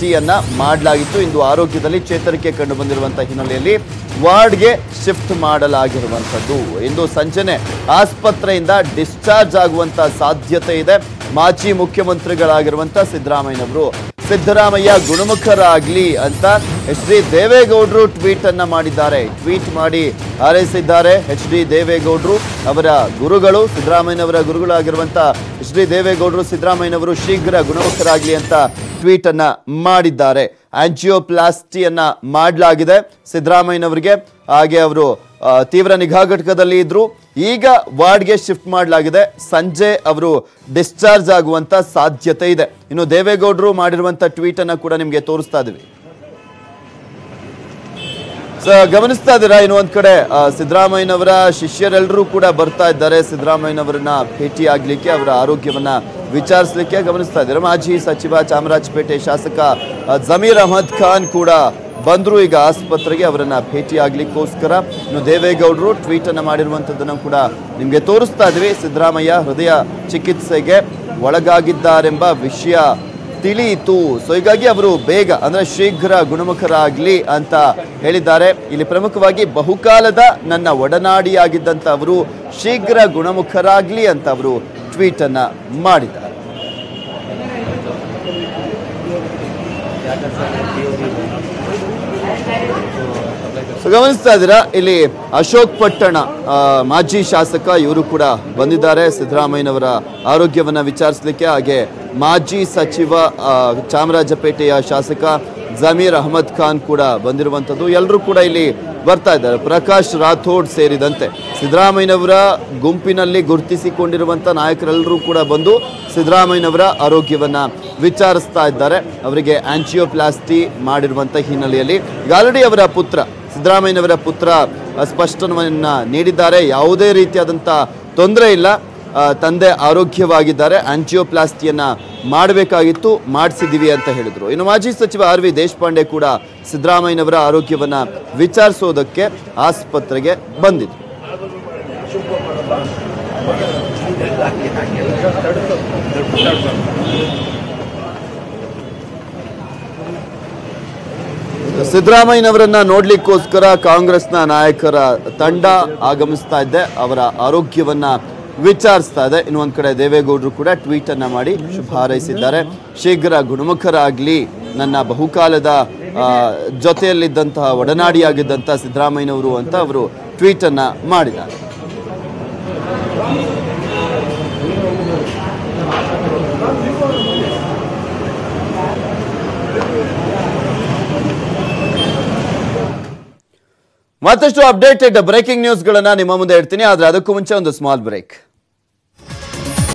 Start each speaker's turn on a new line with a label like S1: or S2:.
S1: ಆಂಜಿಯೋಪ್ಲಾಸ್ಟಿಯನ್ನ ಮಾಡಲಾಗಿತ್ತು ಇಂದು ಆರೋಗ್ಯದಲ್ಲಿ ಚೇತರಿಕೆ ಕಂಡು ಬಂದಿರುವಂತಹ ಹಿನ್ನೆಲೆಯಲ್ಲಿ ವಾರ್ಡ್ಗೆ ಶಿಫ್ಟ್ ಮಾಡಲಾಗಿರುವಂಥದ್ದು ಇಂದು ಸಂಜೆನೆ ಆಸ್ಪತ್ರೆಯಿಂದ ಡಿಸ್ಚಾರ್ಜ್ ಆಗುವಂತ ಸಾಧ್ಯತೆ ಇದೆ ಮಾಜಿ ಮುಖ್ಯಮಂತ್ರಿಗಳಾಗಿರುವಂತ ಸಿದ್ದರಾಮಯ್ಯನವರು ಸಿದ್ದರಾಮಯ್ಯ ಗುಣಮುಖರಾಗ್ಲಿ ಅಂತ ಎಚ್ ಡಿ ದೇವೇಗೌಡರು ಟ್ವೀಟ್ ಅನ್ನ ಮಾಡಿದ್ದಾರೆ ಟ್ವೀಟ್ ಮಾಡಿ ಹಾರೈಸಿದ್ದಾರೆ ಎಚ್ ಡಿ ದೇವೇಗೌಡರು ಅವರ ಗುರುಗಳು ಸಿದ್ದರಾಮಯ್ಯನವರ ಗುರುಗಳಾಗಿರುವಂತ ಎಚ್ ಡಿ ದೇವೇಗೌಡರು ಸಿದ್ದರಾಮಯ್ಯನವರು ಶೀಘ್ರ ಗುಣಮುಖರಾಗ್ಲಿ ಅಂತ ಟ್ವೀಟ್ ಅನ್ನ ಮಾಡಿದ್ದಾರೆ ಆಂಜಿಯೋಪ್ಲಾಸ್ಟಿಯನ್ನ ಮಾಡಲಾಗಿದೆ ಸಿದ್ದರಾಮಯ್ಯನವರಿಗೆ ಹಾಗೆ ಅವರು ಆ, ತೀವ್ರ ನಿಗಾ ಘಟಕದಲ್ಲಿ ಇದ್ರು ಈಗ ವಾರ್ಡ್ಗೆ ಶಿಫ್ಟ್ ಮಾಡಲಾಗಿದೆ ಸಂಜೆ ಅವರು ಡಿಸ್ಚಾರ್ಜ್ ಆಗುವಂತ ಸಾಧ್ಯತೆ ಇದೆ ಇನ್ನು ದೇವೇಗೌಡರು ಮಾಡಿರುವಂತ ಟ್ವೀಟ್ ಅನ್ನ ಕೂಡ ನಿಮಗೆ ತೋರಿಸ್ತಾ ಇದೀವಿ ಸೊ ಗಮನಿಸ್ತಾ ಇದ್ದೀರಾ ಇನ್ನು ಒಂದ್ ಕಡೆ ಆ, ಸಿದ್ದರಾಮಯ್ಯನವರ ಶಿಷ್ಯರೆಲ್ಲರೂ ಕೂಡ ಬರ್ತಾ ಇದ್ದಾರೆ ಸಿದ್ದರಾಮಯ್ಯನವರನ್ನ ಭೇಟಿ ಆಗ್ಲಿಕ್ಕೆ ಅವರ ಆರೋಗ್ಯವನ್ನ ವಿಚಾರಿಸಲಿಕ್ಕೆ ಗಮನಿಸ್ತಾ ಇದ್ದಾರೆ ಮಾಜಿ ಸಚಿವ ಚಾಮರಾಜಪೇಟೆ ಶಾಸಕ ಆ, ಜಮೀರ್ ಅಹಮದ್ ಖಾನ್ ಕೂಡ ಬಂದ್ರು ಈಗ ಆಸ್ಪತ್ರೆಗೆ ಅವರನ್ನ ಭೇಟಿ ಆಗ್ಲಿಕ್ಕೋಸ್ಕರ ಇನ್ನು ದೇವೇಗೌಡರು ಟ್ವೀಟ್ ಅನ್ನ ಮಾಡಿರುವಂತದ್ದನ್ನು ಕೂಡ ನಿಮ್ಗೆ ತೋರಿಸ್ತಾ ಇದ್ವಿ ಸಿದ್ದರಾಮಯ್ಯ ಹೃದಯ ಚಿಕಿತ್ಸೆಗೆ ಒಳಗಾಗಿದ್ದಾರೆಂಬ ವಿಷಯ ತಿಳಿಯಿತು ಸೊ ಹೀಗಾಗಿ ಅವರು ಬೇಗ ಅಂದ್ರೆ ಶೀಘ್ರ ಗುಣಮುಖರಾಗ್ಲಿ ಅಂತ ಹೇಳಿದ್ದಾರೆ ಇಲ್ಲಿ ಪ್ರಮುಖವಾಗಿ ಬಹುಕಾಲದ ನನ್ನ ಒಡನಾಡಿಯಾಗಿದ್ದಂತ ಅವರು ಶೀಘ್ರ ಗುಣಮುಖರಾಗ್ಲಿ ಅಂತ ಅವರು ಟ್ವೀಟ್ ಅನ್ನ ಮಾಡಿದ್ದಾರೆ ಸೊ ಗಮನಿಸ್ತಾ ಇದ್ದೀರಾ ಇಲ್ಲಿ ಅಶೋಕ್ ಪಟ್ಟಣ ಆ, ಮಾಜಿ ಶಾಸಕ ಇವರು ಕೂಡ ಬಂದಿದ್ದಾರೆ ಸಿದ್ದರಾಮಯ್ಯನವರ ಆರೋಗ್ಯವನ್ನ ವಿಚಾರಿಸಲಿಕ್ಕೆ ಹಾಗೆ ಮಾಜಿ ಸಚಿವ ಆ, ಚಾಮರಾಜಪೇಟೆಯ ಶಾಸಕ ಜಮೀರ್ ಅಹಮದ್ ಖಾನ್ ಕೂಡ ಬಂದಿರುವಂಥದ್ದು ಎಲ್ಲರೂ ಕೂಡ ಇಲ್ಲಿ ಬರ್ತಾ ಇದ್ದಾರೆ ಪ್ರಕಾಶ್ ರಾಥೋಡ್ ಸೇರಿದಂತೆ ಸಿದ್ದರಾಮಯ್ಯನವರ ಗುಂಪಿನಲ್ಲಿ ಗುರುತಿಸಿಕೊಂಡಿರುವಂಥ ನಾಯಕರೆಲ್ಲರೂ ಕೂಡ ಬಂದು ಸಿದ್ದರಾಮಯ್ಯನವರ ಆರೋಗ್ಯವನ್ನ ವಿಚಾರಿಸ್ತಾ ಇದ್ದಾರೆ ಅವರಿಗೆ ಆಂಜಿಯೋಪ್ಲಾಸ್ಟಿ ಮಾಡಿರುವಂಥ ಹಿನ್ನೆಲೆಯಲ್ಲಿ ಈಗ ಆಲ್ರೆಡಿ ಅವರ ಪುತ್ರ ಸಿದ್ದರಾಮಯ್ಯನವರ ಪುತ್ರ ಆ, ಸ್ಪಷ್ಟನವನ್ನ ನೀಡಿದ್ದಾರೆ ಯಾವುದೇ ರೀತಿಯಾದಂಥ ತೊಂದರೆ ಇಲ್ಲ ಆ, ತಂದೆ ಆರೋಗ್ಯವಾಗಿದ್ದಾರೆ ಆಂಜಿಯೋಪ್ಲಾಸ್ಟಿಯನ್ನ ಮಾಡಬೇಕಾಗಿತ್ತು ಮಾಡಿಸಿದ್ದೀವಿ ಅಂತ ಹೇಳಿದ್ರು ಇನ್ನು ಮಾಜಿ ಸಚಿವ ಆರ್ ವಿ ದೇಶಪಾಂಡೆ ಕೂಡ ಸಿದ್ದರಾಮಯ್ಯನವರ ಆರೋಗ್ಯವನ್ನ ವಿಚಾರಿಸೋದಕ್ಕೆ ಆಸ್ಪತ್ರೆಗೆ ಬಂದಿದ್ರು ಸಿದ್ದರಾಮಯ್ಯನವರನ್ನ ನೋಡ್ಲಿಕ್ಕೋಸ್ಕರ ಕಾಂಗ್ರೆಸ್ನ ನಾಯಕರ ತಂಡ ಆಗಮಿಸ್ತಾ ಇದೆ ಅವರ ಆರೋಗ್ಯವನ್ನ ವಿಚಾರಿಸ್ತಾ ಇದೆ ಇನ್ನು ಒಂದ್ ಕಡೆ ದೇವೇಗೌಡರು ಕೂಡ ಟ್ವೀಟ್ ಅನ್ನ ಮಾಡಿ ಶುಭ ಹಾರೈಸಿದ್ದಾರೆ ಶೀಘ್ರ ಗುಣಮುಖರಾಗ್ಲಿ ನನ್ನ ಬಹುಕಾಲದ ಆ, ಜೊತೆಯಲ್ಲಿದ್ದಂತಹ ಒಡನಾಡಿಯಾಗಿದ್ದಂತಹ ಸಿದ್ದರಾಮಯ್ಯನವರು ಅಂತ ಅವರು ಟ್ವೀಟ್ ಅನ್ನ ಮಾಡಿದ್ದಾರೆ ಮತ್ತಷ್ಟು ಅಪ್ಡೇಟೆಡ್ ಬ್ರೇಕಿಂಗ್ ನ್ಯೂಸ್ಗಳನ್ನ ನಿಮ್ಮ ಮುಂದೆ ಇಡ್ತೀನಿ ಆದ್ರೆ ಅದಕ್ಕೂ ಮುಂಚೆ ಒಂದು ಸ್ಮಾಲ್ ಬ್ರೇಕ್